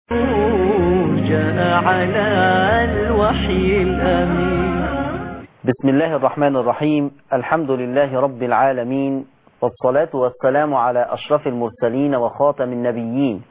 جاء على الوحي الأمين بسم الله الرحمن الرحيم الحمد لله رب العالمين والصلاة والسلام على أشرف المرسلين وخاتم النبيين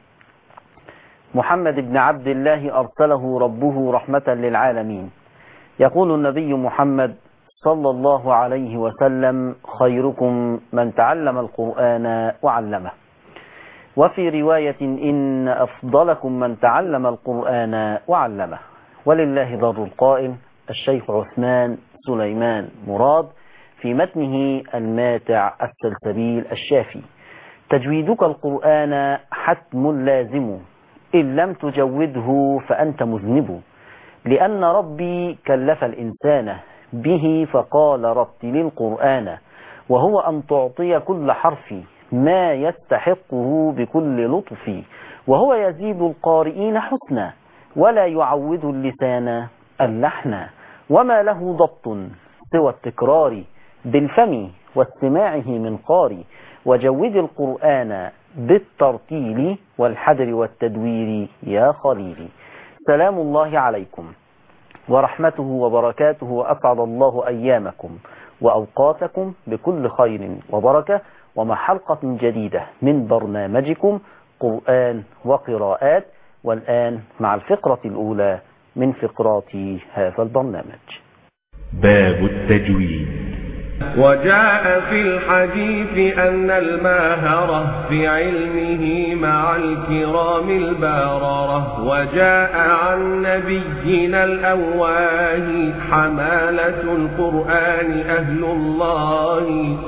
محمد بن عبد الله أرسله ربه رحمة للعالمين يقول النبي محمد صلى الله عليه وسلم خيركم من تعلم القرآن وعلمه وفي رواية إن أفضلكم من تعلم القرآن وعلمه ولله ضر القائل الشيخ عثمان سليمان مراد في متنه الماتع السلسبيل الشافي تجويدك القرآن حتم لازم إن لم تجوده فأنت مذنب لأن ربي كلف الإنسان به فقال رتل القرآن وهو أن تعطي كل حرف ما يستحقه بكل لطف وهو يزيد القارئين حسنا ولا يعود اللسان اللحن وما له ضبط سوى التكرار بالفم واستماعه من قاري وجود القرآن بالترتيل والحدر والتدوير يا خليلي سلام الله عليكم ورحمته وبركاته وأسعد الله أيامكم وأوقاتكم بكل خير وبركة ومع حلقة جديدة من برنامجكم قرآن وقراءات والآن مع الفقرة الأولى من فقرات هذا البرنامج باب التجويد وجاء في الحديث أن الماهرة في علمه مع الكرام الباررة وجاء عن نبينا الأواه حمالة القرآن أهل الله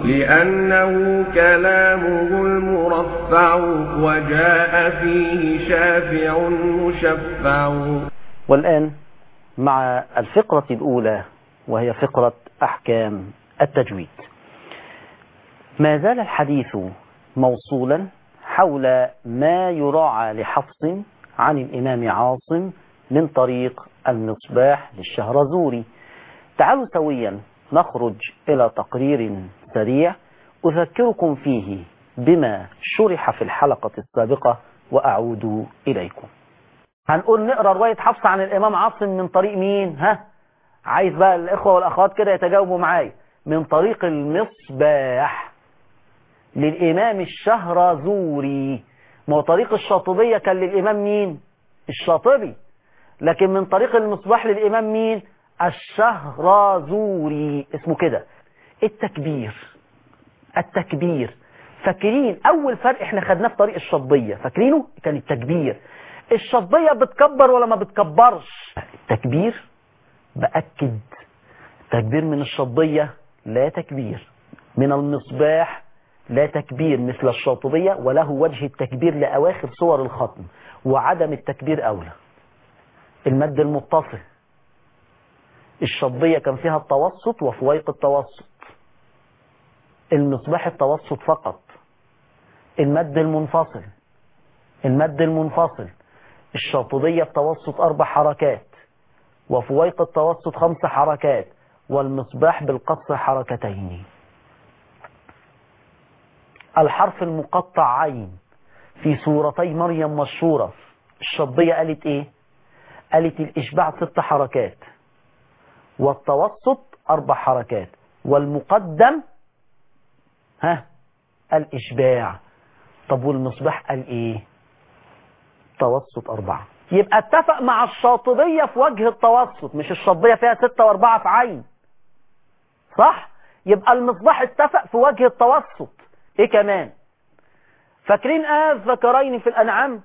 لأنه كلامه المرفع وجاء فيه شافع مشفع والآن مع الفقرة الأولى وهي فقرة أحكام التجويد ما زال الحديث موصولا حول ما يراعى لحفص عن الإمام عاصم من طريق المصباح للشهرزوري تعالوا سويا نخرج إلى تقرير سريع أذكركم فيه بما شرح في الحلقة السابقة وأعود إليكم هنقول نقرأ رواية حفص عن الإمام عاصم من طريق مين ها عايز بقى الإخوة والأخوات كده يتجاوبوا معايا من طريق المصباح للإمام الشهرزوري ما هو طريق الشاطبية كان للإمام مين الشاطبي لكن من طريق المصباح للإمام مين الشهرزوري اسمه كده التكبير التكبير فاكرين أول فرق احنا خدناه في طريق الشطبية فاكرينه كان التكبير الشطبية بتكبر ولا ما بتكبرش التكبير بأكد تكبير من الشطبية لا تكبير من المصباح لا تكبير مثل الشاطبية وله وجه التكبير لأواخر صور الختم وعدم التكبير أولى المد المتصل الشطبية كان فيها التوسط وفويق التوسط المصباح التوسط فقط المد المنفصل المد المنفصل الشاطبية التوسط أربع حركات وفويق التوسط خمس حركات والمصباح بالقصر حركتين الحرف المقطع عين في سورتي مريم مشهورة الشطبية قالت ايه قالت الإشباع ست حركات والتوسط أربع حركات والمقدم ها الإشباع طب والمصباح قال ايه توسط أربعة يبقى اتفق مع الشاطبية في وجه التوسط مش الشاطبية فيها ستة واربعة في عين صح يبقى المصباح اتفق في وجه التوسط ايه كمان فاكرين آه ذكرين في الأنعام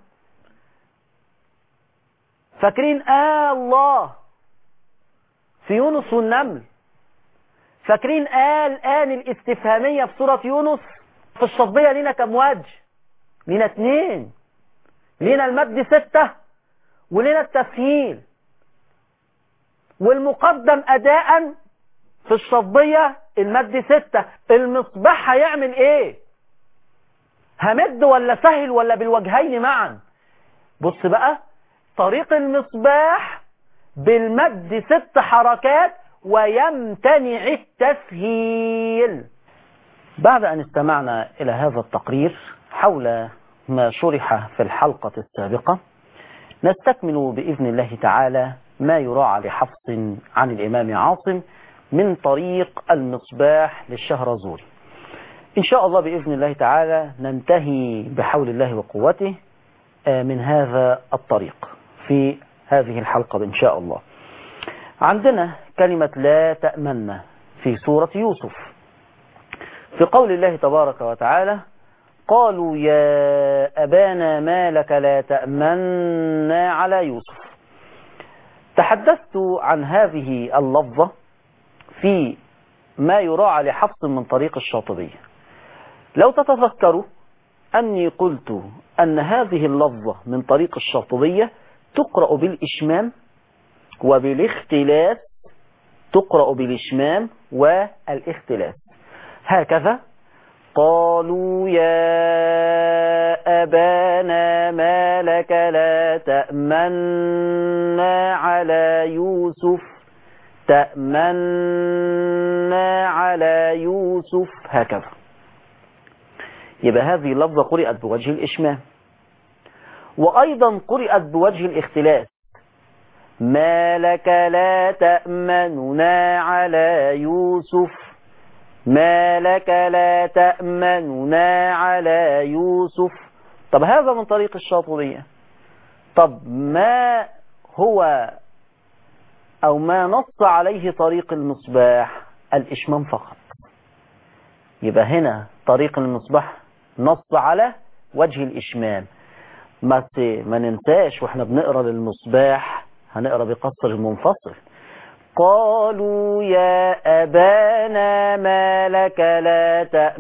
فاكرين آه الله في يونس والنمل فاكرين آه الآن الاستفهامية في سورة يونس في الشطبية لينا كم وجه لينا اتنين لينا المد ستة ولنا التسهيل والمقدم أداء في الشطبية المد ستة المصباح هيعمل ايه همد ولا سهل ولا بالوجهين معا بص بقى طريق المصباح بالمد ست حركات ويمتنع التسهيل بعد أن استمعنا إلى هذا التقرير حول ما شرح في الحلقة السابقة نستكمل بإذن الله تعالى ما يراعى لحفص عن الإمام عاصم من طريق المصباح للشهرزوري إن شاء الله بإذن الله تعالى ننتهي بحول الله وقوته من هذا الطريق في هذه الحلقة إن شاء الله عندنا كلمة لا تأمن في سورة يوسف في قول الله تبارك وتعالى قالوا يا أبانا ما لك لا تأمنا على يوسف تحدثت عن هذه اللفظة في ما يراعى لحفص من طريق الشاطبية لو تتذكروا أني قلت أن هذه اللفظة من طريق الشاطبية تقرأ بالإشمام وبالاختلاس تقرأ بالإشمام والاختلاس هكذا قالوا يا أبانا ما لك لا تأمنا على يوسف تأمنا على يوسف هكذا يبقى هذه اللفظة قرأت بوجه الإشمام وأيضا قرأت بوجه الاختلاس ما لك لا تأمننا على يوسف ما لك لا تأمننا على يوسف طب هذا من طريق الشاطبية طب ما هو أو ما نص عليه طريق المصباح الإشمام فقط يبقى هنا طريق المصباح نص على وجه الإشمام ما ما ننساش واحنا بنقرا للمصباح هنقرا بقصر المنفصل قالوا يا أبانا ما لك لا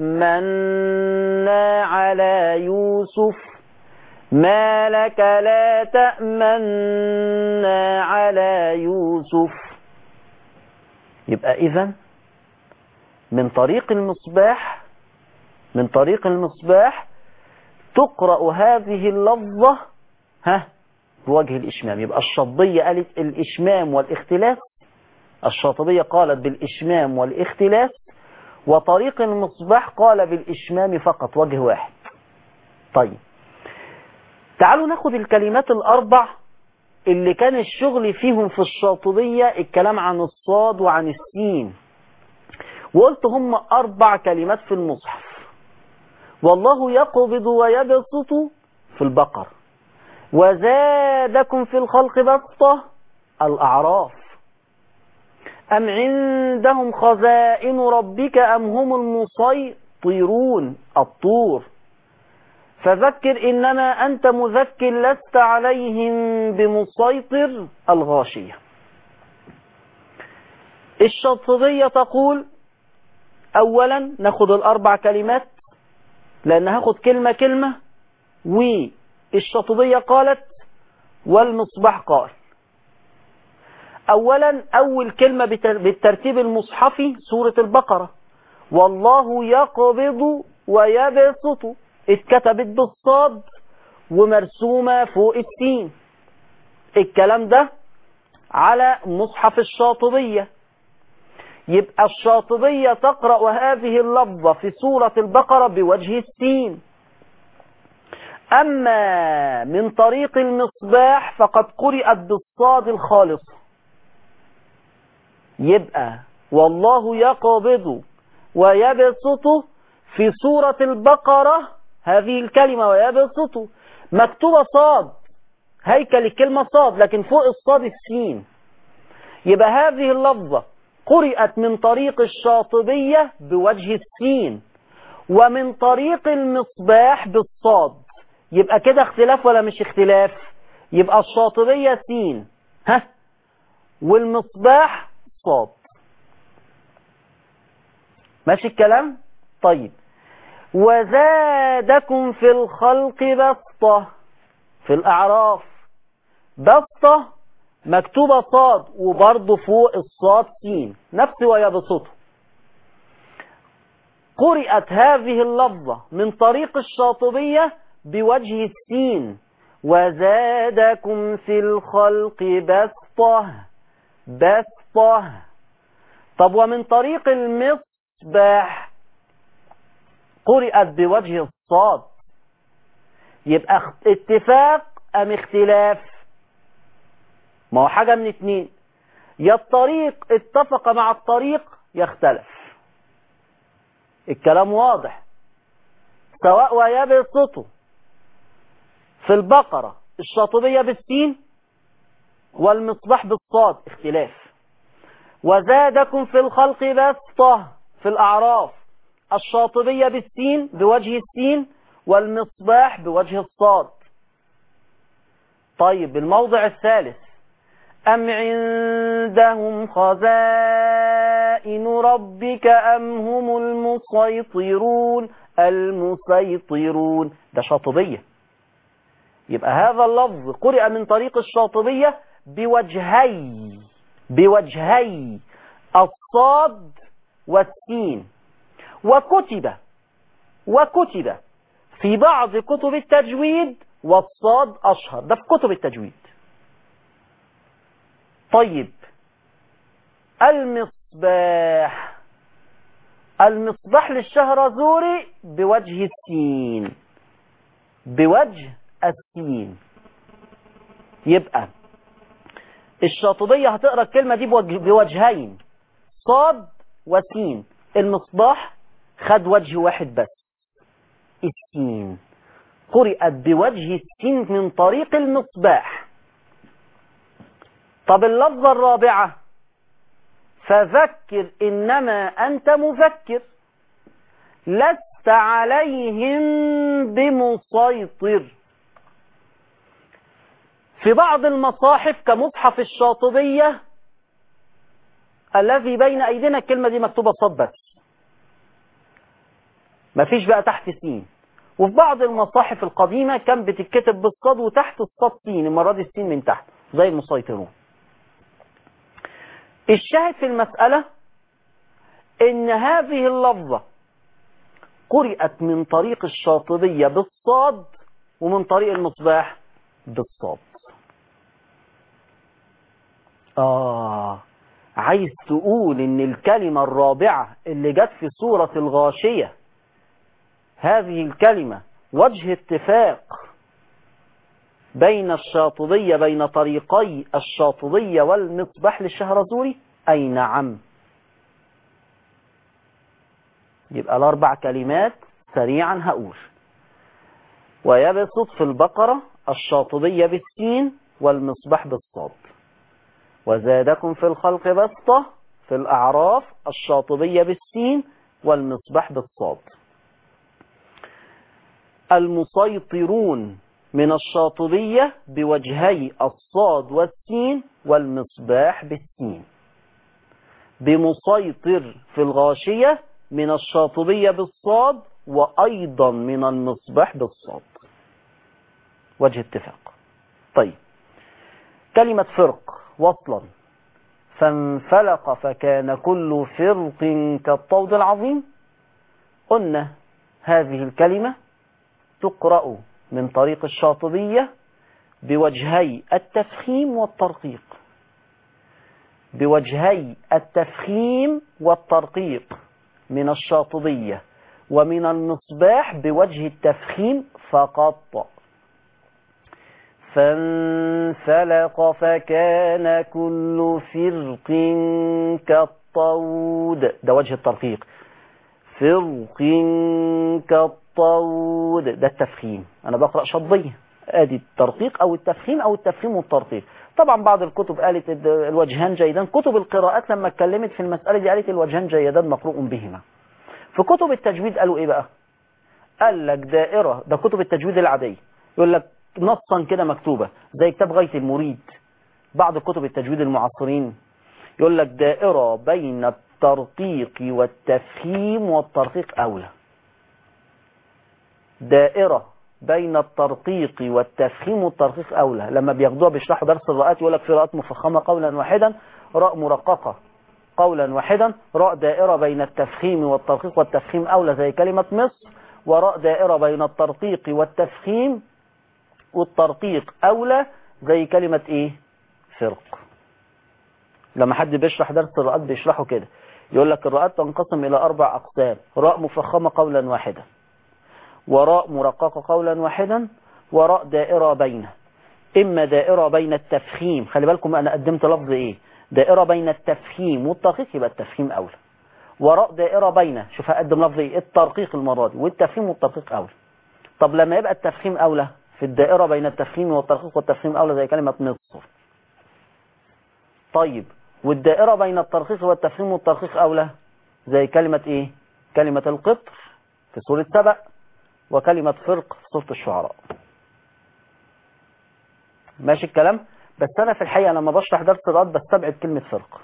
تأمنا على يوسف ما لك لا تأمنا على يوسف يبقى إذا من طريق المصباح من طريق المصباح تقرأ هذه اللفظة ها بوجه الإشمام يبقى الشطبية قالت الإشمام والاختلاف الشاطبية قالت بالإشمام والاختلاف وطريق المصباح قال بالإشمام فقط وجه واحد طيب تعالوا ناخد الكلمات الأربع اللي كان الشغل فيهم في الشاطبية الكلام عن الصاد وعن السين وقلت هم أربع كلمات في المصحف والله يقبض ويبسط في البقر وزادكم في الخلق بسطة الأعراف أم عندهم خزائن ربك أم هم المسيطرون الطور فذكر إنما أنت مذكر لست عليهم بمسيطر الغاشية الشاطبية تقول أولا ناخد الأربع كلمات لأن هاخد كلمة كلمة والشاطبية قالت والمصباح قال أولا أول كلمة بالترتيب المصحفي سورة البقرة والله يقبض ويبسط اتكتبت بالصاد ومرسومة فوق السين الكلام ده على مصحف الشاطبية يبقى الشاطبية تقرأ هذه اللفظة في سورة البقرة بوجه السين أما من طريق المصباح فقد قرأت بالصاد الخالصة يبقى والله يقبض ويبسط في سورة البقرة هذه الكلمة ويبسط مكتوبة صاد هيكل الكلمة صاد لكن فوق الصاد السين يبقى هذه اللفظة قرأت من طريق الشاطبية بوجه السين ومن طريق المصباح بالصاد يبقى كده اختلاف ولا مش اختلاف يبقى الشاطبية سين ها والمصباح صاد ماشي الكلام طيب وزادكم في الخلق بسطة في الأعراف بسطة مكتوبة صاد وبرضه فوق الصاد سين نفس ويبسطه قرأت هذه اللفظة من طريق الشاطبية بوجه السين وزادكم في الخلق بسطة بسطة طب ومن طريق المصباح قرأت بوجه الصاد يبقى اتفاق أم اختلاف ما هو حاجة من اتنين يا الطريق اتفق مع الطريق يختلف الكلام واضح سواء ويبسطه في البقرة الشاطبية بالسين والمصباح بالصاد اختلاف وزادكم في الخلق بسطة في الأعراف الشاطبية بالسين بوجه السين والمصباح بوجه الصاد طيب الموضع الثالث أم عندهم خزائن ربك أم هم المسيطرون المسيطرون ده شاطبية يبقى هذا اللفظ قرئ من طريق الشاطبية بوجهي بوجهي الصاد والسين وكتب وكتب في بعض كتب التجويد والصاد أشهر ده في كتب التجويد طيب المصباح المصباح للشهرزوري بوجه السين بوجه السين يبقى الشاطبية هتقرأ الكلمة دي بوجه بوجهين صاد وسين المصباح خد وجه واحد بس السين قرأت بوجه السين من طريق المصباح طب اللفظة الرابعة فذكر إنما أنت مذكر لست عليهم بمسيطر في بعض المصاحف كمصحف الشاطبية الذي بين أيدينا الكلمة دي مكتوبة صد بس مفيش بقى تحت سين وفي بعض المصاحف القديمة كان بتتكتب بالصاد وتحت الصاد سين المرة دي السين من تحت زي المسيطرون الشاهد في المسألة ان هذه اللفظة قرأت من طريق الشاطبية بالصاد ومن طريق المصباح بالصاد آه عايز تقول ان الكلمة الرابعة اللي جت في سورة الغاشية هذه الكلمة وجه اتفاق بين الشاطبية بين طريقي الشاطبية والمصباح للشهرزوري أي نعم يبقى الأربع كلمات سريعا هقول ويبسط في البقرة الشاطبية بالسين والمصباح بالصاد وزادكم في الخلق بسطة في الأعراف الشاطبية بالسين والمصباح بالصاد المسيطرون من الشاطبية بوجهي الصاد والسين والمصباح بالسين بمسيطر في الغاشية من الشاطبية بالصاد وأيضا من المصباح بالصاد وجه اتفاق طيب كلمة فرق وصلا فانفلق فكان كل فرق كالطود العظيم قلنا هذه الكلمة تقرأ من طريق الشاطبية بوجهي التفخيم والترقيق بوجهي التفخيم والترقيق من الشاطبية ومن المصباح بوجه التفخيم فقط فانفلق فكان كل فرق كالطود ده وجه الترقيق فرق كالطود ده التفخيم انا بقرأ شطبية ادي الترقيق او التفخيم او التفخيم والترقيق طبعا بعض الكتب قالت الوجهان جيدان كتب القراءات لما اتكلمت في المسألة دي قالت الوجهان جيدان مقروء بهما في كتب التجويد قالوا ايه بقى قال لك دائرة ده كتب التجويد العادية يقول لك نصا كده مكتوبة زي كتاب غاية المريد بعض كتب التجويد المعاصرين يقول لك دائرة بين الترقيق والتفهيم والترقيق أولى دائرة بين الترقيق والتفهيم والترقيق أولى لما بياخدوها بيشرحوا درس الرؤات يقول لك في رؤات مفخمة قولا واحدا راء مرققة قولا واحدا راء دائرة بين التفخيم والترقيق والتفخيم أولى زي كلمة مصر وراء دائرة بين الترقيق والتفخيم والترقيق أولى زي كلمة إيه فرق لما حد بيشرح درس الرؤات بيشرحه كده يقول لك الرؤات تنقسم إلى أربع أقسام راء مفخمة قولا واحدا وراء مرققة قولا واحدا وراء دائرة بينه إما دائرة بين التفخيم خلي بالكم أنا قدمت لفظ إيه دائرة بين التفخيم والترقيق يبقى التفخيم أولى وراء دائرة بين شوف هقدم لفظ إيه الترقيق المرة دي والتفخيم والترقيق أولى طب لما يبقى التفخيم أولى في الدائرة بين التفخيم والترقيق والتفخيم أولى زي كلمة مصر طيب والدائرة بين الترقيق والتفخيم والترقيق أولى زي كلمة إيه كلمة القطر في سورة سبأ وكلمة فرق في سورة الشعراء ماشي الكلام بس أنا في الحقيقة لما بشرح درس الرد بستبعد كلمة فرق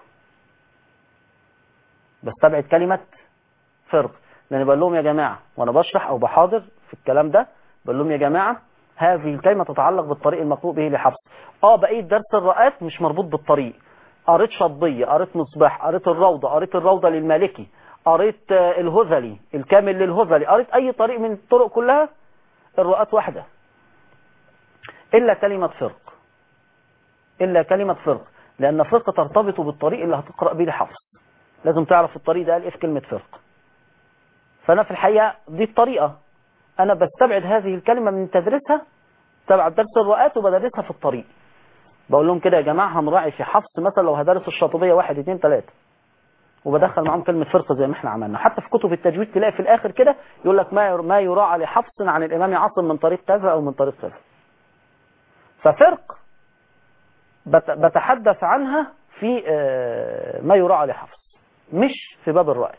بستبعد كلمة فرق لأن بقول لهم يا جماعة وأنا بشرح أو بحاضر في الكلام ده بقول لهم يا جماعة هذه الكلمة تتعلق بالطريق المقروء به لحفص اه بقية درس الرؤات مش مربوط بالطريق قريت شطبية قريت مصباح قريت الروضة قريت الروضة للمالكي قريت آه، الهذلي الكامل للهذلي قريت أي طريق من الطرق كلها الرؤات واحدة إلا كلمة فرق إلا كلمة فرق لأن فرق ترتبط بالطريق اللي هتقرأ به لحفص لازم تعرف الطريق ده قال إيه في كلمة فرق فأنا في الحقيقة دي الطريقة أنا بستبعد هذه الكلمة من تدريسها تبع درس الرؤات وبدرسها في الطريق بقول لهم كده يا جماعة هنراعي في حفص مثلا لو هدرس الشاطبية واحد اتنين تلاتة وبدخل معاهم كلمة فرقة زي ما احنا عملنا حتى في كتب التجويد تلاقي في الآخر كده يقول لك ما ما يراعى لحفص عن الإمام عاصم من طريق كذا أو من طريق كذا ففرق بت- بتحدث عنها في آه، ما يراعى لحفص مش في باب الرائد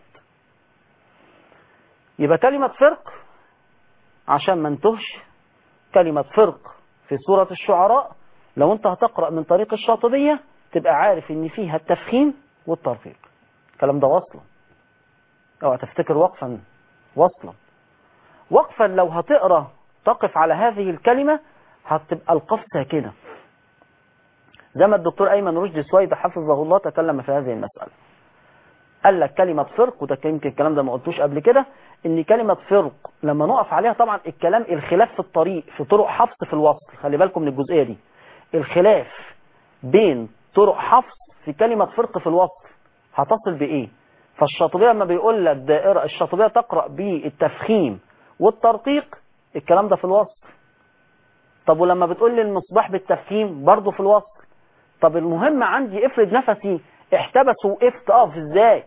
يبقى كلمة فرق عشان ما انتهش كلمة فرق في سورة الشعراء لو انت هتقرأ من طريق الشاطبية تبقى عارف ان فيها التفخيم والترقيق الكلام ده وصلا اوعى تفتكر وقفا وصلا وقفا لو هتقرأ تقف على هذه الكلمة هتبقى القف ساكنة زي ما الدكتور أيمن رشدي سويد حفظه الله تكلم في هذه المسألة قال لك كلمة فرق وده يمكن الكلام ده ما قلتوش قبل كده ان كلمة فرق لما نقف عليها طبعا الكلام الخلاف في الطريق في طرق حفص في الوصل خلي بالكم من الجزئية دي الخلاف بين طرق حفص في كلمة فرق في الوصل هتصل بإيه فالشاطبية لما بيقول لك دائرة الشاطبية تقرأ بالتفخيم والترقيق الكلام ده في الوصل طب ولما بتقول لي المصباح بالتفخيم برضه في الوصل طب المهم عندي افرض نفسي احتبس وقفت اقف ازاي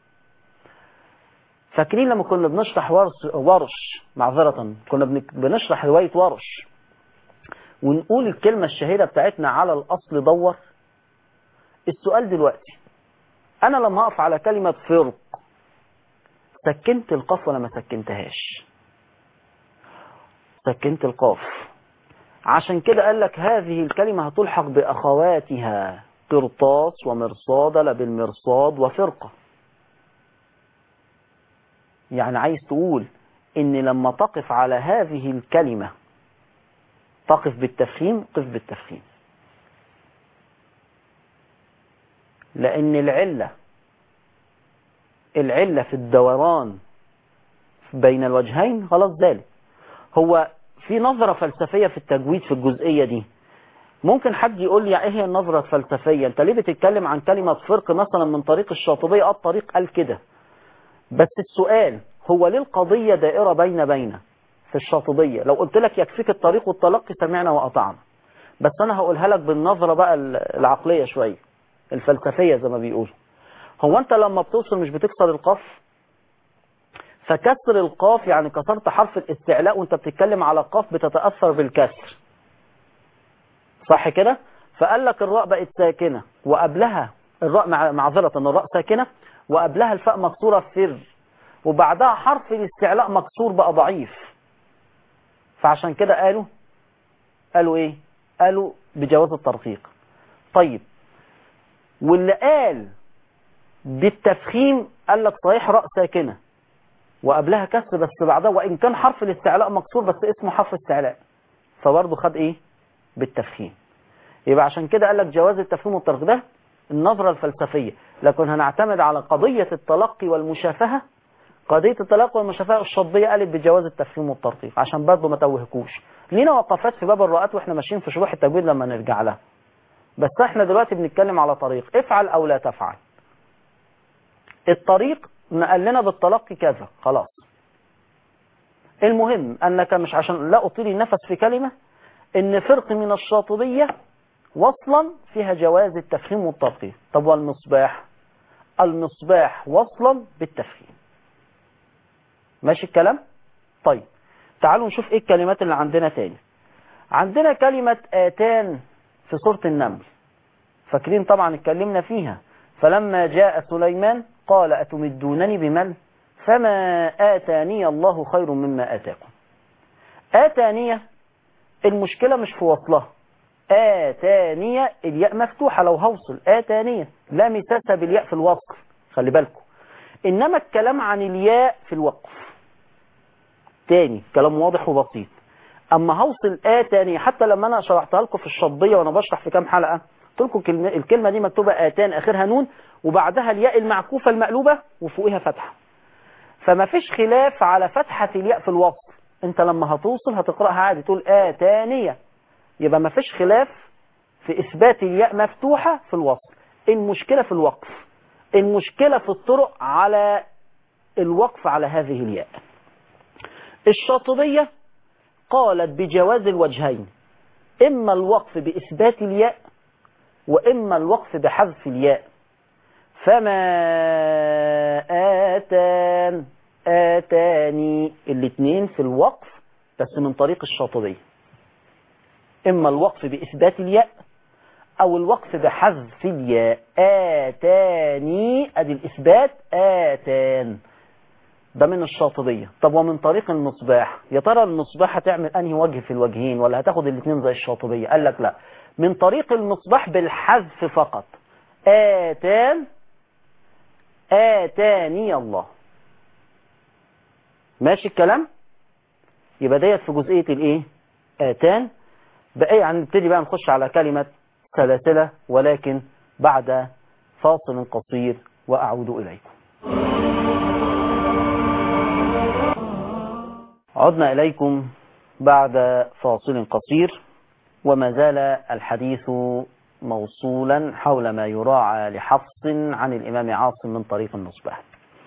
فاكرين لما كنا بنشرح ورش, ورش معذرة كنا بن- بنشرح رواية ورش ونقول الكلمة الشهيرة بتاعتنا على الأصل دور السؤال دلوقتي أنا لما أقف على كلمة فرق سكنت القاف ولا ما سكنتهاش سكنت القاف عشان كده قال لك هذه الكلمة هتلحق بأخواتها قرطاس ومرصاد لا بالمرصاد وفرقة يعني عايز تقول ان لما تقف على هذه الكلمة تقف بالتفخيم قف بالتفخيم لان العلة العلة في الدوران بين الوجهين خلاص ذلك هو في نظرة فلسفية في التجويد في الجزئية دي ممكن حد يقول لي ايه هي النظرة الفلسفية انت ليه بتتكلم عن كلمة فرق مثلا من طريق الشاطبية اه الطريق قال كده بس السؤال هو ليه القضية دائرة بين بين في الشاطبية لو قلت لك يكفيك الطريق والتلقي سمعنا وأطعنا بس أنا هقولها لك بالنظرة بقى العقلية شوية الفلسفية زي ما بيقولوا هو أنت لما بتوصل مش بتكسر القاف فكسر القاف يعني كسرت حرف الاستعلاء وانت بتتكلم على قاف بتتأثر بالكسر صح كده فقال لك الراء بقت ساكنة وقبلها الراء مع معذرة الراء ساكنة وقبلها الفاء مكسورة فر وبعدها حرف الاستعلاء مكسور بقى ضعيف فعشان كده قالوا قالوا ايه قالوا بجواز الترقيق طيب واللي قال بالتفخيم قال لك صحيح راء ساكنة وقبلها كسر بس بعدها وإن كان حرف الاستعلاء مكسور بس اسمه حرف استعلاء فبرضه خد ايه بالتفخيم يبقى عشان كده قال لك جواز التفخيم والترقيق ده النظرة الفلسفية لكن هنعتمد على قضية التلقي والمشافهة قضية التلقي والمشافهة الشطبية قالت بجواز التفخيم والترقيق عشان برضه ما توهكوش لينا وقفات في باب الرؤات واحنا ماشيين في شروح التجويد لما نرجع لها بس احنا دلوقتي بنتكلم على طريق افعل او لا تفعل الطريق نقل لنا بالتلقي كذا خلاص المهم انك مش عشان لا اطيل النفس في كلمة ان فرق من الشاطبية وصلا فيها جواز التفخيم والترقيق طب والمصباح المصباح وصلا بالتفخيم ماشي الكلام طيب تعالوا نشوف ايه الكلمات اللي عندنا تاني عندنا كلمة آتان في سورة النمل فاكرين طبعا اتكلمنا فيها فلما جاء سليمان قال أتمدونني بمال فما آتاني الله خير مما آتاكم آتانية المشكلة مش في وصلها آتانية الياء مفتوحة لو هوصل آتانية لا مساس بالياء في الوصل خلي بالكم إنما الكلام عن الياء في الوقف تاني كلام واضح وبسيط أما هوصل آتانية حتى لما أنا شرحتها لكم في الشطبية وأنا بشرح في كام حلقة قلت لكم الكلمة, الكلمة دي مكتوبة آتان آخرها نون وبعدها الياء المعكوفة المقلوبة وفوقها فتحة فما فيش خلاف على فتحة الياء في الوصل انت لما هتوصل هتقرأها عادي تقول آتانية يبقى ما فيش خلاف في إثبات الياء مفتوحة في الوصل المشكلة في الوقف المشكلة في الطرق على الوقف على هذه الياء الشاطبية قالت بجواز الوجهين إما الوقف بإثبات الياء وإما الوقف بحذف الياء فما آتان آتاني الاثنين في الوقف بس من طريق الشاطبية إما الوقف بإثبات الياء أو الوقف بحذف الياء آتاني أدي الإثبات آتان ده من الشاطبية طب ومن طريق المصباح يا ترى المصباح هتعمل أنهي وجه في الوجهين ولا هتاخد الاثنين زي الشاطبية قال لك لا من طريق المصباح بالحذف فقط آتان آتاني الله ماشي الكلام يبقى ديت في جزئية الايه آتان بقى يعني نبتدي بقى نخش على كلمة سلاسلة ولكن بعد فاصل قصير وأعود إليكم عدنا إليكم بعد فاصل قصير وما زال الحديث موصولا حول ما يراعى لحفص عن الإمام عاصم من طريق المصباح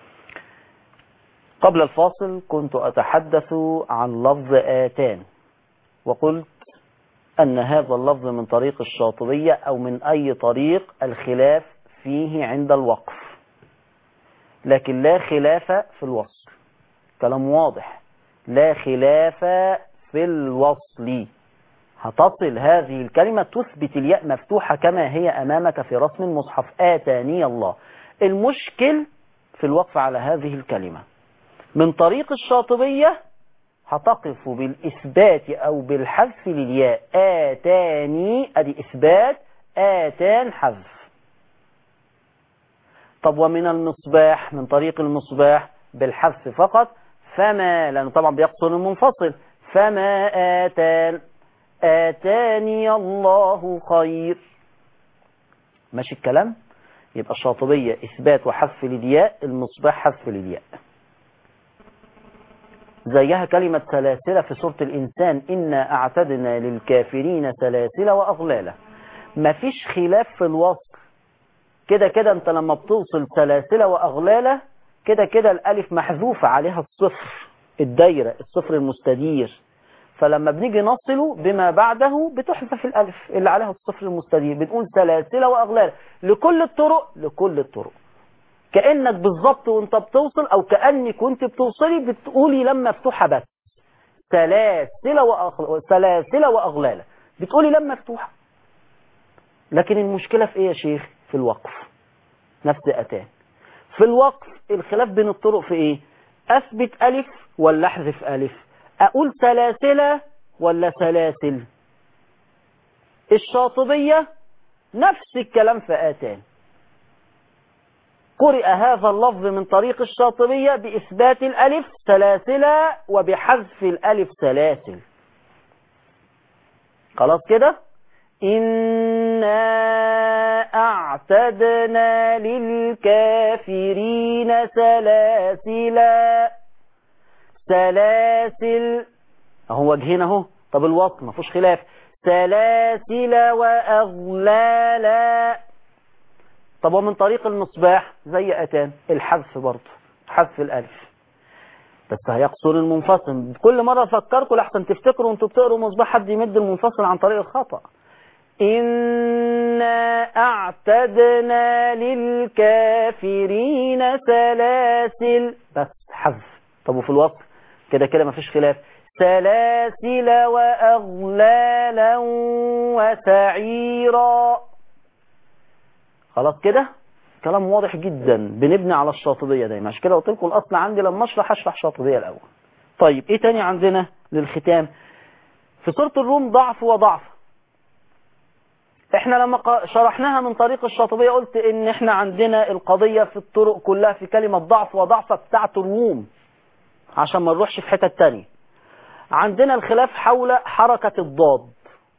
قبل الفاصل كنت أتحدث عن لفظ آتان وقلت أن هذا اللفظ من طريق الشاطبية أو من أي طريق الخلاف فيه عند الوقف لكن لا خلاف في الوصل كلام واضح لا خلاف في الوصل هتصل هذه الكلمة تثبت الياء مفتوحة كما هي أمامك في رسم المصحف آتاني الله المشكل في الوقف على هذه الكلمة من طريق الشاطبية هتقف بالإثبات أو بالحذف للياء آتاني أدي إثبات آتان حذف طب ومن المصباح من طريق المصباح بالحذف فقط فما لأنه طبعا بيقصر المنفصل فما آتان آتاني الله خير ماشي الكلام يبقى الشاطبية إثبات وحذف للياء المصباح حذف للياء زيها كلمة سلاسل في سورة الإنسان إنا أعتدنا للكافرين سلاسل وأغلالا مفيش خلاف في الوصف كده كده أنت لما بتوصل سلاسل وأغلالا كده كده الألف محذوفة عليها الصفر الدايرة الصفر المستدير فلما بنيجي نصله بما بعده بتحذف الألف اللي عليها الصفر المستدير بنقول سلاسل وأغلال لكل الطرق لكل الطرق كأنك بالظبط وانت بتوصل أو كأنك وانت بتوصلي بتقولي لما مفتوحة بس سلاسل وأغلال سلاسل وأغلال بتقولي لما مفتوحة لكن المشكلة في ايه يا شيخ في الوقف نفس أتان في الوقف الخلاف بين الطرق في ايه أثبت ألف ولا أحذف ألف أقول سلاسل ولا سلاسل الشاطبية نفس الكلام في آتان قرئ هذا اللفظ من طريق الشاطبية بإثبات الألف سلاسل وبحذف الألف سلاسل خلاص كده إنا أعتدنا للكافرين سلاسلا سلاسل اهو وجهنا اهو طب الوصل ما فيهوش خلاف سلاسل واغلالا طب ومن طريق المصباح زي اتان الحذف برضه حذف الالف بس هيقصر المنفصل كل مرة أفكركم لحسن تفتكروا وانتوا بتقروا مصباح حد يمد المنفصل عن طريق الخطأ إنا أعتدنا للكافرين سلاسل بس حذف طب وفي الوصف كده كده مفيش خلاف سلاسل وأغلالا وسعيرا خلاص كده كلام واضح جدا بنبني على الشاطبية دايما عشان كده قلت لكم الأصل عندي لما أشرح أشرح شاطبية الأول طيب إيه تاني عندنا للختام في سورة الروم ضعف وضعف احنا لما ق- شرحناها من طريق الشاطبية قلت ان احنا عندنا القضية في الطرق كلها في كلمة ضعف وضعف بتاعت الروم عشان ما نروحش في حتة تانية عندنا الخلاف حول حركة الضاد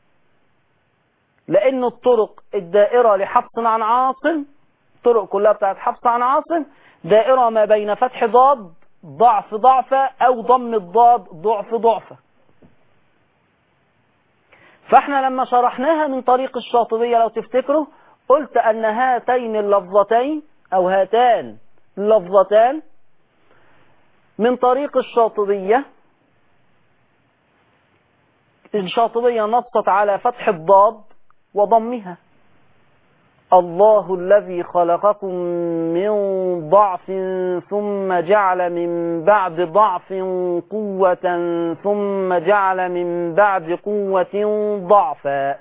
لان الطرق الدائرة لحفص عن عاصم الطرق كلها بتاعت حفص عن عاصم دائرة ما بين فتح ضاد ضعف ضعفة او ضم الضاد ضعف ضعفة فاحنا لما شرحناها من طريق الشاطبية لو تفتكروا قلت ان هاتين اللفظتين او هاتان اللفظتان من طريق الشاطبية الشاطبية نصت على فتح الضاد وضمها الله الذي خلقكم من ضعف ثم جعل من بعد ضعف قوة ثم جعل من بعد قوة ضعفا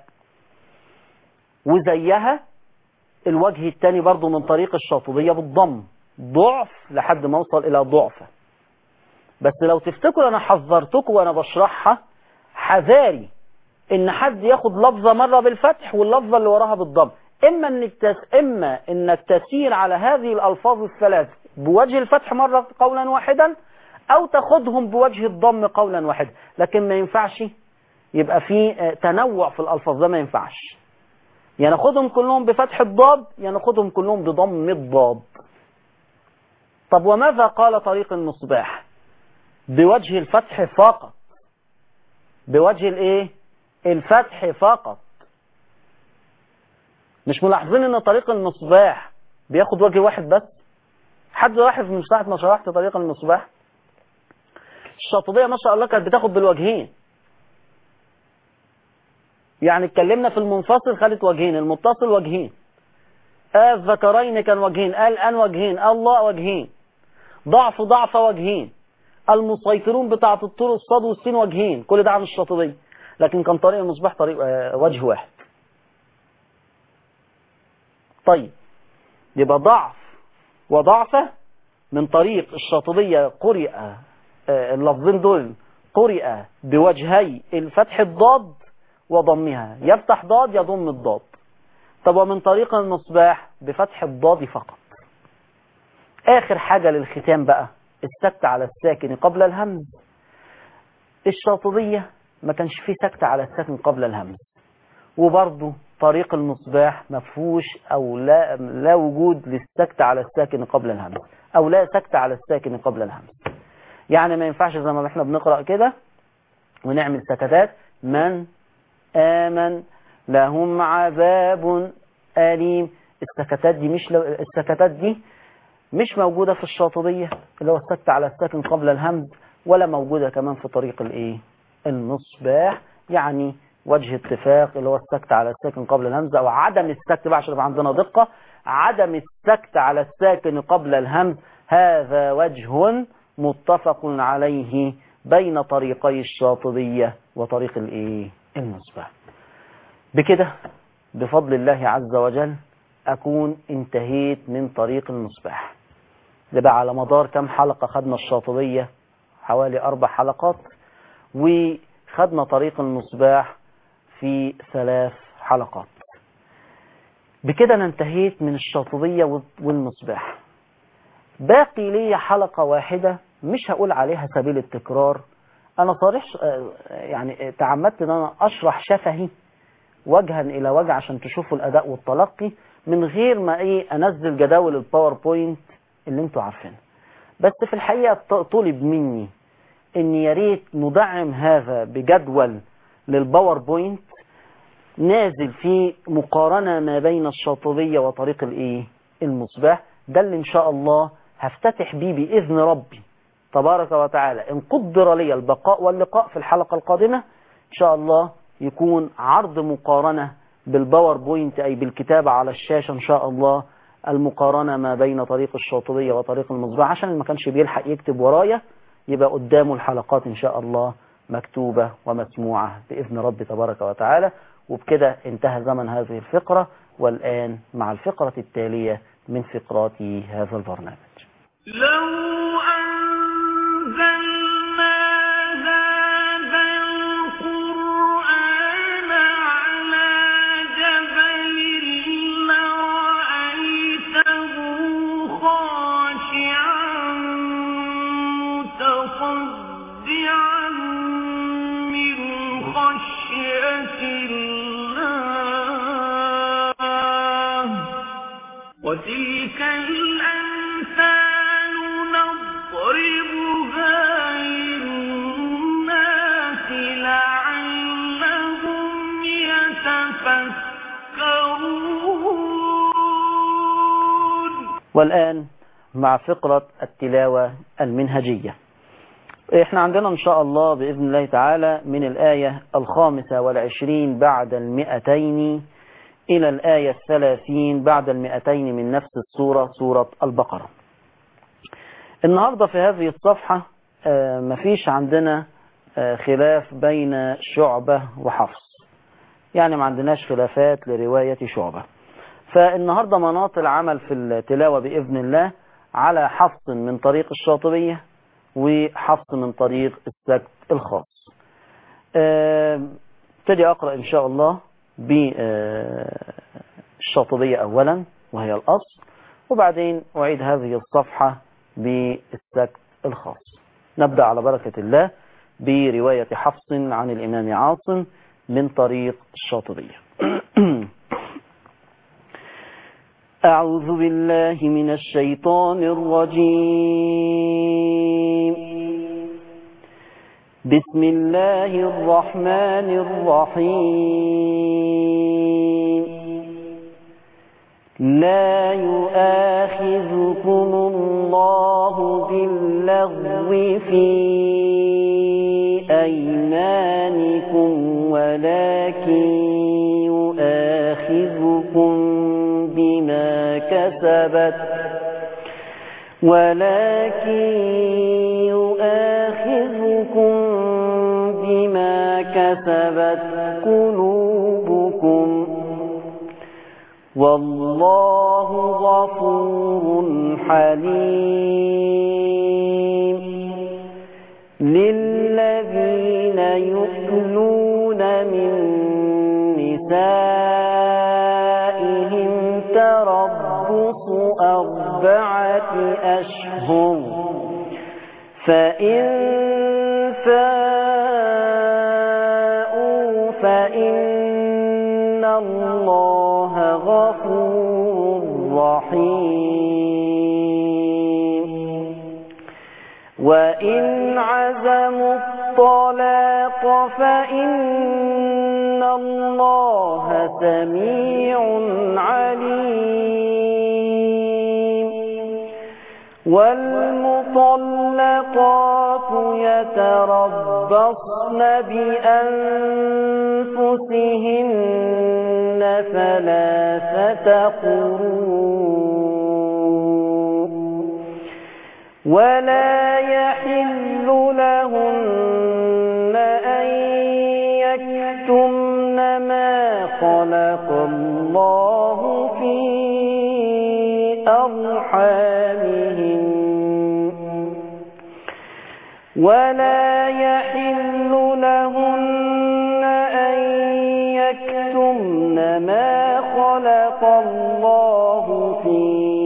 وزيها الوجه الثاني برضو من طريق الشاطبية بالضم ضعف لحد ما اوصل الى ضعفة بس لو تفتكروا انا حذرتكم وانا بشرحها حذاري ان حد ياخد لفظة مرة بالفتح واللفظة اللي وراها بالضم اما انك تس... اما انك تسير على هذه الالفاظ الثلاث بوجه الفتح مرة قولا واحدا او تاخدهم بوجه الضم قولا واحدا لكن ما ينفعش يبقى في آه، تنوع في الالفاظ ده ما ينفعش يا ناخدهم كلهم بفتح الضاد يا ناخدهم كلهم بضم الضاد طب وماذا قال طريق المصباح بوجه الفتح فقط بوجه الايه الفتح فقط مش ملاحظين ان طريق المصباح بياخد وجه واحد بس حد لاحظ من ساعة ما شرحت طريق المصباح الشاطبية ما شاء الله كانت بتاخد بالوجهين يعني اتكلمنا في المنفصل خدت وجهين المتصل وجهين الذكرين كان وجهين الان وجهين الله وجهين ضعف ضعف وجهين المسيطرون بتاعة الطرق الصاد والسين وجهين كل ده عن الشاطبية لكن كان طريق المصباح طريق آه، وجه واحد طيب يبقى ضعف وضعفة من طريق الشاطبية قرئ آه، اللفظين دول قرئ بوجهي الفتح الضاد وضمها يفتح ضاد يضم الضاد طب ومن طريق المصباح بفتح الضاد فقط آخر حاجة للختام بقى السكت على الساكن قبل الهمز الشاطبية ما كانش فيه سكت على الساكن قبل الهمز وبرضه طريق المصباح مفهوش أو لا, لا وجود للسكت على الساكن قبل الهمز أو لا سكت على الساكن قبل الهمز يعني ما ينفعش زي ما احنا بنقرأ كده ونعمل سكتات من آمن لهم عذاب أليم السكتات دي مش لو السكتات دي مش موجودة في الشاطبية اللي هو السكت على الساكن قبل الهمز ولا موجودة كمان في طريق الايه المصباح يعني وجه اتفاق اللي هو السكت على الساكن قبل الهمز او عدم السكت بقى عشان يبقى عندنا دقة عدم السكت على الساكن قبل الهمز هذا وجه متفق عليه بين طريقي الشاطبية وطريق الايه المصباح بكده بفضل الله عز وجل أكون انتهيت من طريق المصباح ده بقى على مدار كم حلقة خدنا الشاطبية حوالي أربع حلقات وخدنا طريق المصباح في ثلاث حلقات بكده أنا انتهيت من الشاطبية والمصباح باقي لي حلقة واحدة مش هقول عليها سبيل التكرار أنا صريح يعني تعمدت أن أنا أشرح شفهي وجها إلى وجه عشان تشوفوا الأداء والتلقي من غير ما إيه أنزل جداول الباوربوينت اللي انتوا عارفينها بس في الحقيقة طلب مني ان يا ريت ندعم هذا بجدول للباوربوينت نازل في مقارنة ما بين الشاطبية وطريق الايه المصباح ده اللي ان شاء الله هفتتح بيه بإذن ربي تبارك وتعالى إن قدر لي البقاء واللقاء في الحلقة القادمة إن شاء الله يكون عرض مقارنة بالباوربوينت أي بالكتابة على الشاشة إن شاء الله المقارنة ما بين طريق الشاطبية وطريق المصباح عشان اللي ما كانش بيلحق يكتب ورايا يبقى قدامه الحلقات إن شاء الله مكتوبة ومسموعة بإذن رب تبارك وتعالى وبكده انتهى زمن هذه الفقرة والآن مع الفقرة التالية من فقرات هذا البرنامج لو أنزلنا هذا القرآن على جبل لرأيته خاشعا متصدعا من خشية الله وتلك الأمثال نضربها للناس لعلهم يتفكرون والآن مع فقرة التلاوة المنهجية احنا عندنا ان شاء الله بإذن الله تعالى من الآية الخامسة والعشرين بعد المئتين إلى الآية الثلاثين بعد المئتين من نفس السورة سورة البقرة النهاردة في هذه الصفحة آه، مفيش عندنا آه، خلاف بين شعبة وحفص يعني ما عندناش خلافات لرواية شعبة فالنهاردة مناط العمل في التلاوة بإذن الله على حفص من طريق الشاطبية وحفص من طريق السكت الخاص آه، ابتدي أقرأ إن شاء الله بالشاطبية أولا وهي الأصل وبعدين أعيد هذه الصفحة بالسكت الخاص نبدأ على بركة الله برواية حفص عن الإمام عاصم من طريق الشاطبية أعوذ بالله من الشيطان الرجيم بسم الله الرحمن الرحيم لا يؤاخذكم الله باللغو في أيمانكم ولكن يؤاخذكم بما كسبت ولكن يؤاخذكم بما كسبت قلوبكم والله غفور حليم للذين يؤلون من نسائهم تربص أربعة أشهر فإن فاءوا فإن الله غفور رحيم وإن عزموا الطلاق فإن الله سميع عليم والمطلقات يتربصن بأنفسهن ثلاثة قروء ولا يحل لهن أن يكتمن ما خلق الله في أرحامهن ولا يحل لهن أن يكتمن ما خلق الله في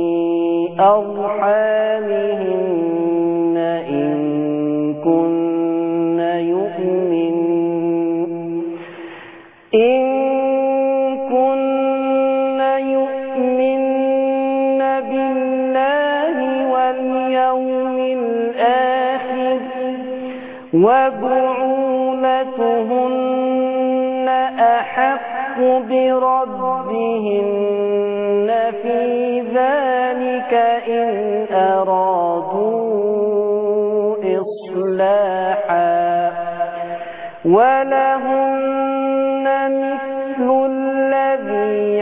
أرحامهن إن كن يؤمن إن كن يؤمن بالله واليوم الآخر وبعولتهن أحق بربهن في ذلك إن أرادوا ولهن مثل الذي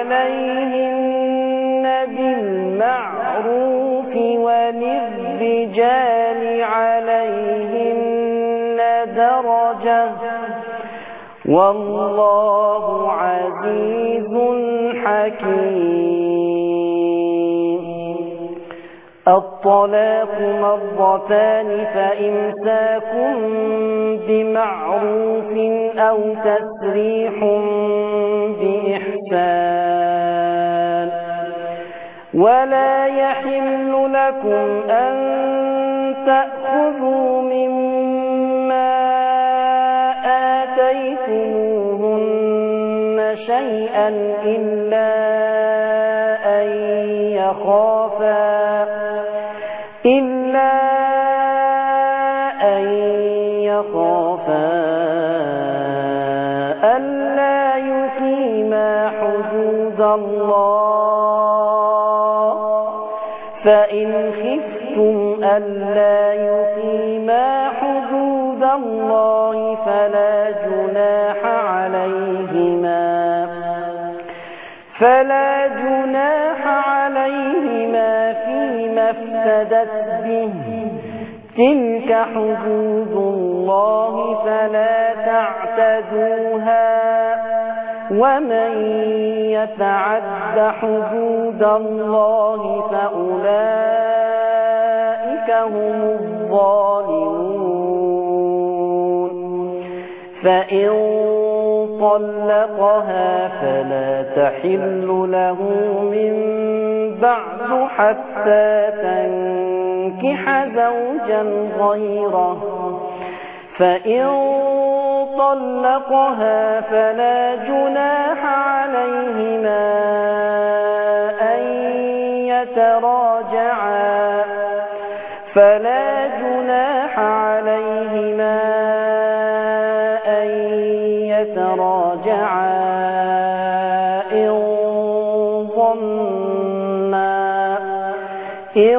عليهن بالمعروف وللرجال عليهن درجة والله عزيز حكيم الطلاق مرتان فإمساك بمعروف أو تسريح بإحسان ولا يحل لكم أن تأخذوا مما آتيتموهن شيئا إلا أن يخافا إلا أن يخافا ألا يقيما حدود الله فإن خفتم ألا يقيما حدود الله فلا جناح عليهما فلا جناح عليهما فيما افتدت به تلك حدود الله فلا تعتدوها ومن يتعد حدود الله فأولئك هم الظالمون فإن طلقها فلا تحل له من بعد حتى تنكح زوجا غيره فإن طلقها فلا جناح عليهما أن يتراجعا فلا جناح عليهما أن يتراجعا إن ظنا إن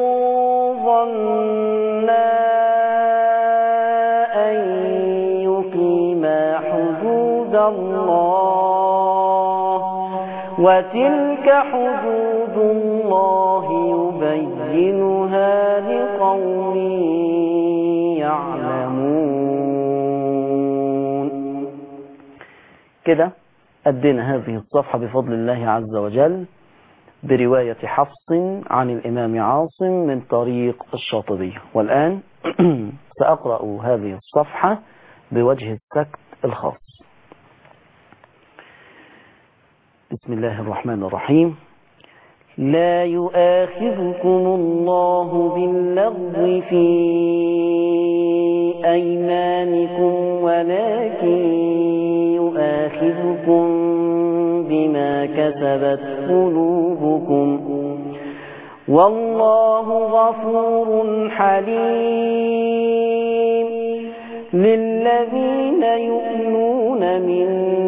ظنا أن يقيما حدود الله وتلك حدود الله يبينها لقوم يعلمون كده أدينا هذه الصفحة بفضل الله عز وجل برواية حفص عن الإمام عاصم من طريق الشاطبية والآن سأقرأ هذه الصفحة بوجه السكت الخاص بسم الله الرحمن الرحيم لا يؤاخذكم الله باللغو في أيمانكم ولكن يؤاخذكم بما كسبت قلوبكم والله غفور حليم للذين يؤمنون من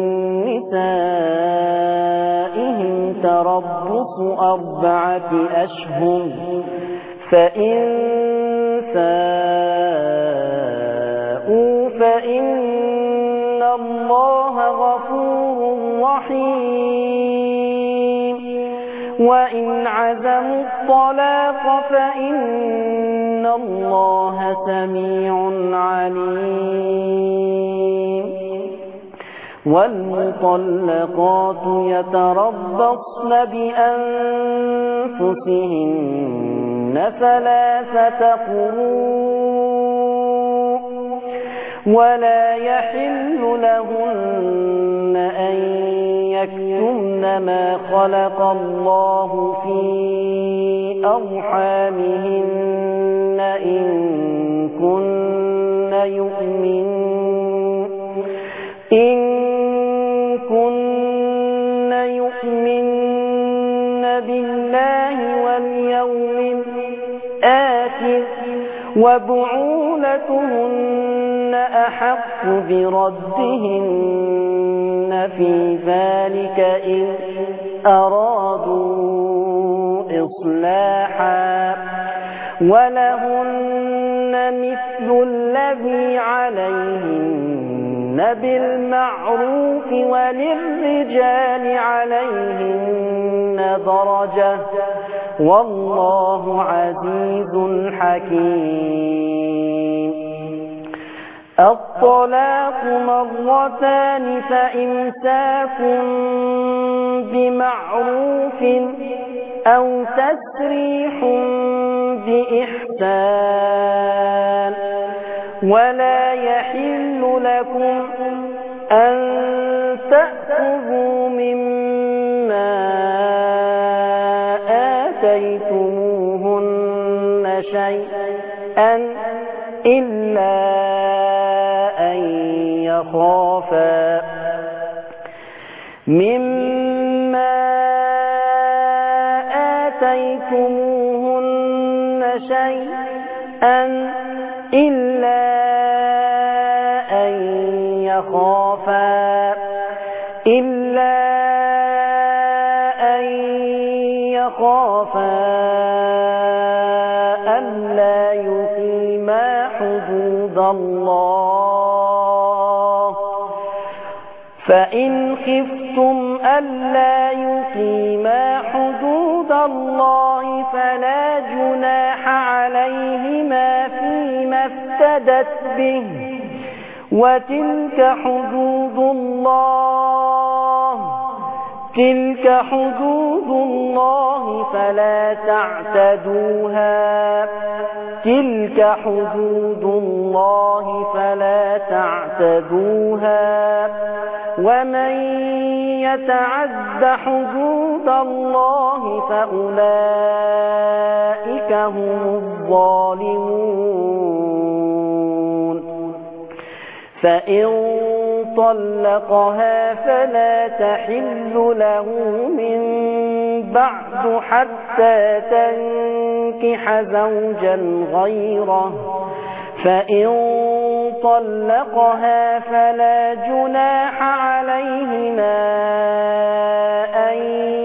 نسائهم تربص أربعة أشهر فإن ساءوا فإن الله غفور رحيم وإن عزموا الطلاق فإن الله سميع عليم والمطلقات يتربصن بأنفسهن ثلاثة قروء ولا يحل لهن أن يكتمن ما خلق الله في أرحامهن إن كن يؤمن إن كن يؤمن بالله واليوم الآخر وبعولتهن أحق بردهن في ذلك إن أرادوا إصلاحا ولهن مثل الذي عليهن بالمعروف وللرجال عليهن درجة والله عزيز حكيم الطلاق مرتان فإمساك بمعروف أو تسريح بإحسان ولا يحل لكم أن تأخذوا مما آتيتموهن شيئا إلا أن يخافا مما آتيتموهن شيئا إلا أن يخافا إلا أن يخافا ألا يقيما حدود الله فإن خفتم ألا يقيما حدود الله فلا جناح عليهما فيما افتدت به وتلك حدود الله تلك حدود الله فلا تعتدوها تلك حدود الله فلا تعتدوها ومن يتعد حدود الله فأولئك هم الظالمون فإن طلقها فلا تحل له من بعد حتى تنكح زوجا غيره فإن طلقها فلا جناح عليهما أن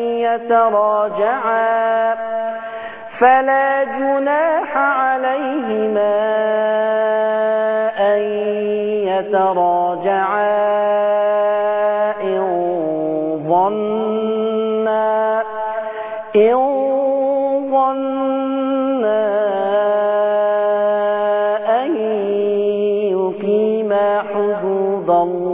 يتراجعا فلا جناح عليهما أن يتراجعا إن ظنا إن ظنا أن يقيما حدود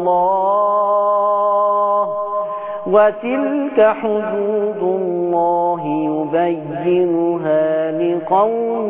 الله وتلك حدود الله يبينها لقوم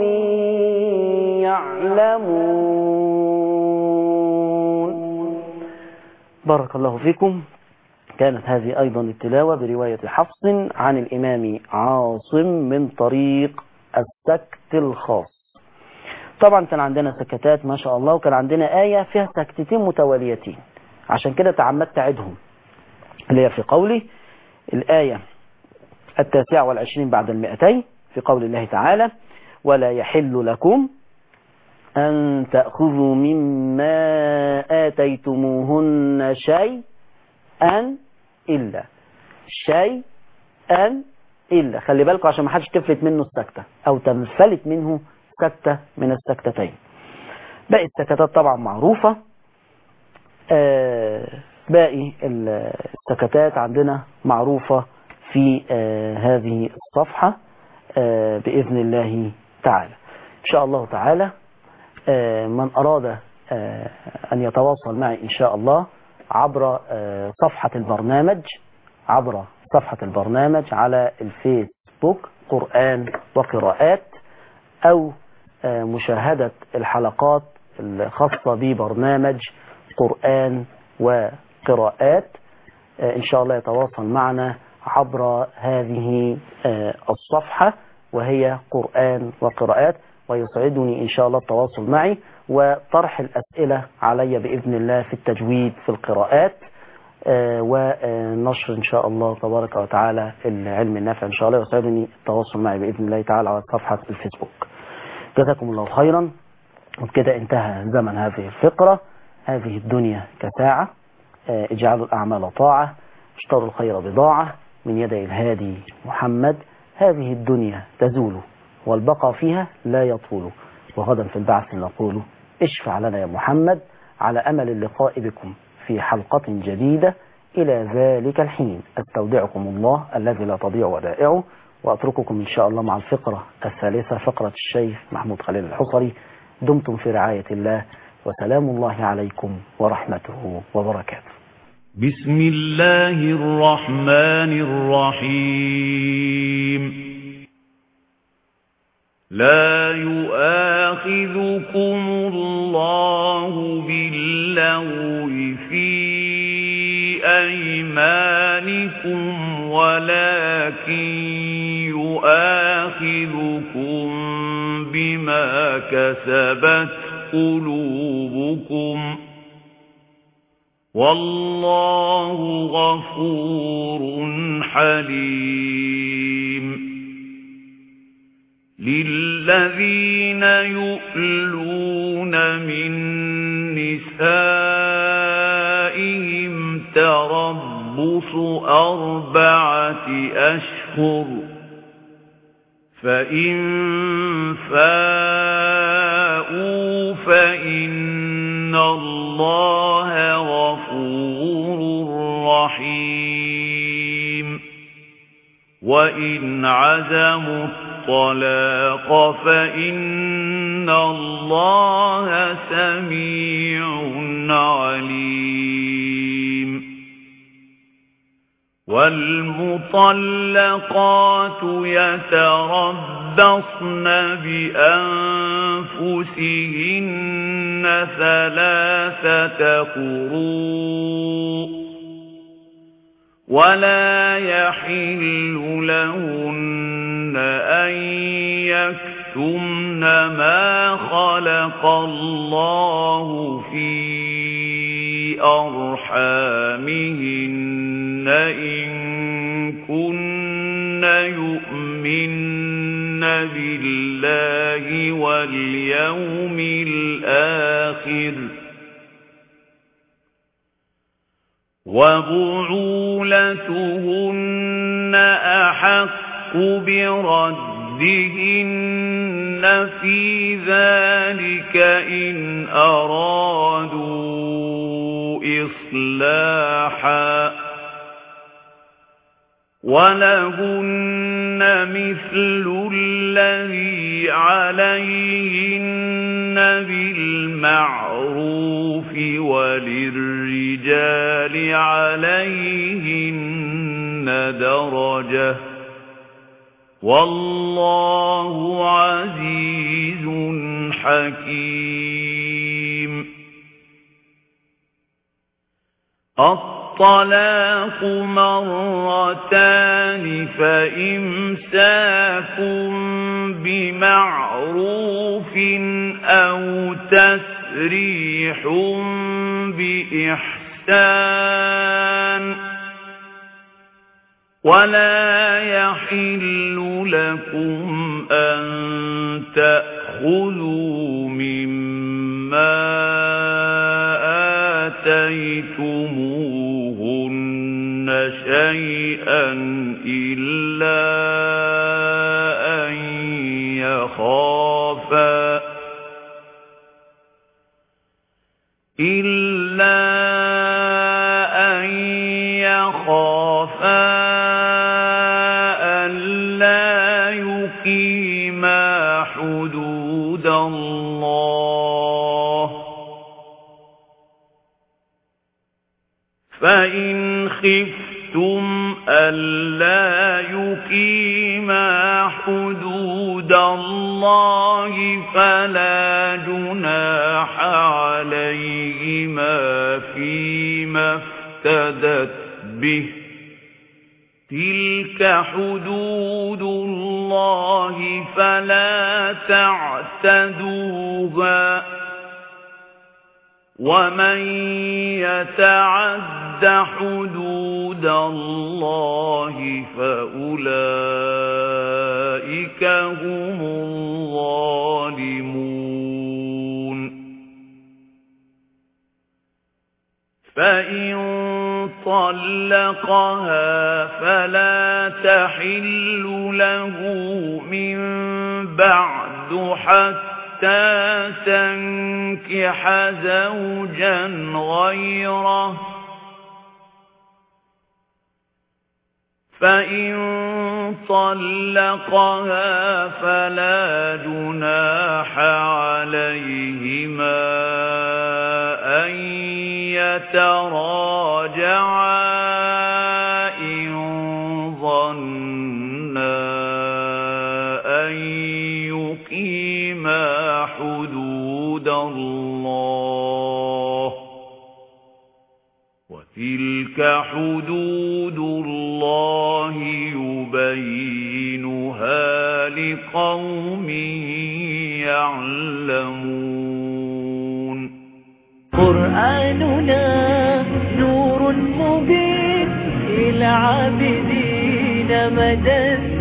يعلمون بارك الله فيكم كانت هذه أيضا التلاوة برواية حفص عن الإمام عاصم من طريق السكت الخاص طبعا كان عندنا سكتات ما شاء الله وكان عندنا آية فيها سكتتين متواليتين عشان كده تعمدت أعدهم اللي هي في قوله الآية التاسعة والعشرين بعد المئتين في قول الله تعالى ولا يحل لكم أن تأخذوا مما آتيتموهن شيئا إلا شيئا إلا خلي بالكم عشان ما حدش تفلت منه السكتة أو تنفلت منه سكتة من السكتتين باقي السكتات طبعا معروفة آه باقي السكتات عندنا معروفة في آه هذه الصفحة آه بإذن الله تعالى إن شاء الله تعالى من أراد أن يتواصل معي إن شاء الله عبر صفحة البرنامج عبر صفحة البرنامج على الفيسبوك قرآن وقراءات أو مشاهدة الحلقات الخاصة ببرنامج قرآن وقراءات إن شاء الله يتواصل معنا عبر هذه الصفحة وهي قرآن وقراءات ويسعدني إن شاء الله التواصل معي وطرح الأسئلة علي بإذن الله في التجويد في القراءات ونشر إن شاء الله تبارك وتعالى العلم النافع إن شاء الله يسعدني التواصل معي بإذن الله تعالى على صفحة الفيسبوك جزاكم الله خيرا وبكده انتهى زمن هذه الفقرة هذه الدنيا كساعة اجعلوا الأعمال طاعة اشتروا الخير بضاعة من يدي الهادي محمد هذه الدنيا تزول والبقى فيها لا يطول وغدا في البعث نقول اشفع لنا يا محمد على أمل اللقاء بكم في حلقة جديدة إلى ذلك الحين أستودعكم الله الذي لا تضيع ودائعه وأترككم إن شاء الله مع الفقرة الثالثة فقرة الشيخ محمود خليل الحصري دمتم في رعاية الله وسلام الله عليكم ورحمته وبركاته بسم الله الرحمن الرحيم لا يؤاخذكم الله باللغو في أيمانكم ولكن يؤاخذكم بما كسبت قلوبكم والله غفور حليم للذين يؤلون من نسائهم تربص أربعة أشهر فإن فاءوا فإن الله غفور رحيم وإن عزموا الطلاق فإن الله سميع عليم والمطلقات يتربصن بأنفسهن ثلاثة قروء ولا يحل لهن أن يكتمن ما خلق الله في أرحامهن إن كن يؤمن بالله واليوم الآخر وبعولتهن أحق بردهن في ذلك إن أرادوا إصلاحا ولهن مثل الذي عليهن بالمعروف وللرجال عليهن درجة والله عزيز حكيم الطلاق مرتان فإمساك بمعروف أو تسريح بإحسان ولا يحل لكم أن تأخذوا مما آتيتموهن شيئا إلا أن يخافا إلا أن يخافا ألا يقيما حدود الله فإن خفتم ألا يقيما حدود الله فلا جناح عليهما فيما افتدت به تلك حدود الله فلا تعتدوها ومن يتعد حدود الله فأولئك هم الظالمون فإن طلقها فلا تحل له من بعد حتى حتى تنكح زوجا غيره فإن طلقها فلا جناح عليهما أن يتراجعا إن ظنا أن يقيما حدود الله وتلك حدود الله يبينها لقوم يعلمون قرآننا نور مبين للعابدين مدى